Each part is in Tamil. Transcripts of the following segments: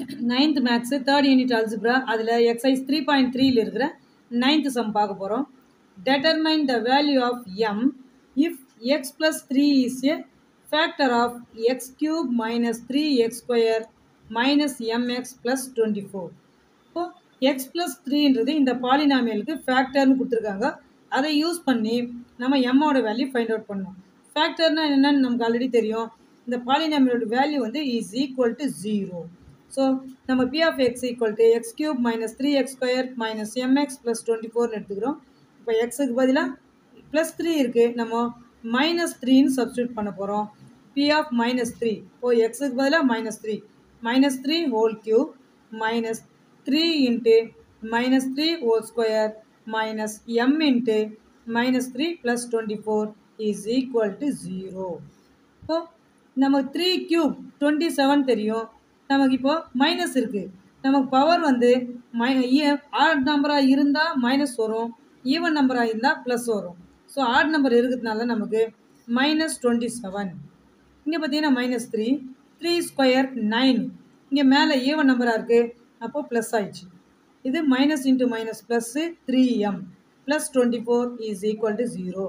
ninth maths third unit algebra அதில் எக்ஸைஸ் த்ரீ பாயிண்ட் த்ரீல இருக்கிற நைன்த் சம் பார்க்க போகிறோம் determine the value of m if x plus 3 is a factor of x cube minus 3x square minus mx plus 24 இப்போ எக்ஸ் ப்ளஸ் த்ரீன்றது இந்த பாலினாமியலுக்கு ஃபேக்டர்னு கொடுத்துருக்காங்க அதை யூஸ் பண்ணி நம்ம எம்மோட வேல்யூ ஃபைண்ட் அவுட் பண்ணோம் ஃபேக்டர்னா என்னன்னு நமக்கு ஆல்ரெடி தெரியும் இந்த பாலினாமியலோட வேல்யூ வந்து is equal to zero so நம்ம P of X equal to X cube minus three X square minus M X plus twenty ஃபோர்னு எடுத்துக்கிறோம் இப்போ எக்ஸுக்கு பதிலாக ப்ளஸ் த்ரீ இருக்குது நம்ம மைனஸ் த்ரீன்னு சப்ஸ்டியூட் பண்ண போகிறோம் பி ஆஃப் மைனஸ் த்ரீ ஓ எக்ஸுக்கு பதிலாக minus three minus three whole cube minus three into minus three whole square minus M into minus three plus twenty four is equal to zero இப்போ நமக்கு த்ரீ கியூப் டுவெண்ட்டி செவன் தெரியும் நமக்கு இப்போ மைனஸ் இருக்குது நமக்கு பவர் வந்து மை ஆட் நம்பராக இருந்தால் மைனஸ் வரும் ஈவன் நம்பராக இருந்தால் ப்ளஸ் வரும் ஸோ ஆட் நம்பர் இருக்கிறதுனால நமக்கு மைனஸ் டுவெண்ட்டி செவன் இங்கே பார்த்தீங்கன்னா minus three three square nine இங்கே மேலே ஈவன் நம்பராக இருக்குது அப்போது ப்ளஸ் ஆயிடுச்சு இது minus into minus plus three M plus twenty four is equal to zero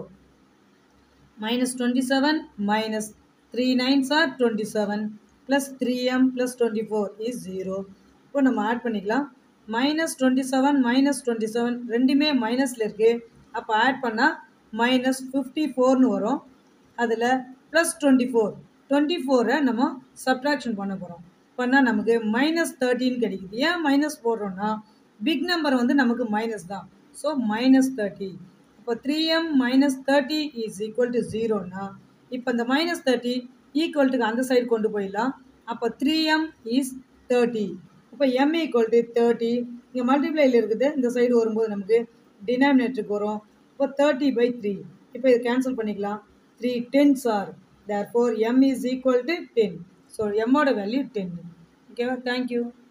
minus twenty seven minus three nines are twenty seven plus three M plus twenty four is zero இப்போ நம்ம ஆட் பண்ணிக்கலாம் minus twenty seven minus twenty seven ரெண்டுமே மைனஸில் இருக்குது அப்போ ஆட் பண்ணால் மைனஸ் ஃபிஃப்டி ஃபோர்னு வரும் அதில் ப்ளஸ் டுவெண்ட்டி ஃபோர் டுவெண்ட்டி ஃபோரை நம்ம சப்ட்ராக்ஷன் பண்ண போகிறோம் பண்ணால் நமக்கு மைனஸ் தேர்ட்டின் கிடைக்குது ஏன் மைனஸ் போடுறோன்னா பிக் நம்பர் வந்து நமக்கு மைனஸ் தான் ஸோ மைனஸ் தேர்ட்டி இப்போ three M minus thirty is equal to ஜீரோனா இப்போ இந்த மைனஸ் தேர்ட்டி ஈக்குவல்ட்டுக்கு அந்த சைடு கொண்டு போயிடலாம் அப்போ த்ரீ எம் இஸ் தேர்ட்டி இப்போ எம் ஈக்குவல் டு தேர்ட்டி இங்கே மல்டிப்ளைல இருக்குது இந்த சைடு வரும்போது நமக்கு டினாமினேட்டருக்கு வரும் இப்போ தேர்ட்டி பை த்ரீ இப்போ இது கேன்சல் பண்ணிக்கலாம் three tens are therefore M is equal to ten so எம்மோட வேல்யூ டென் ஓகேவா தேங்க்யூ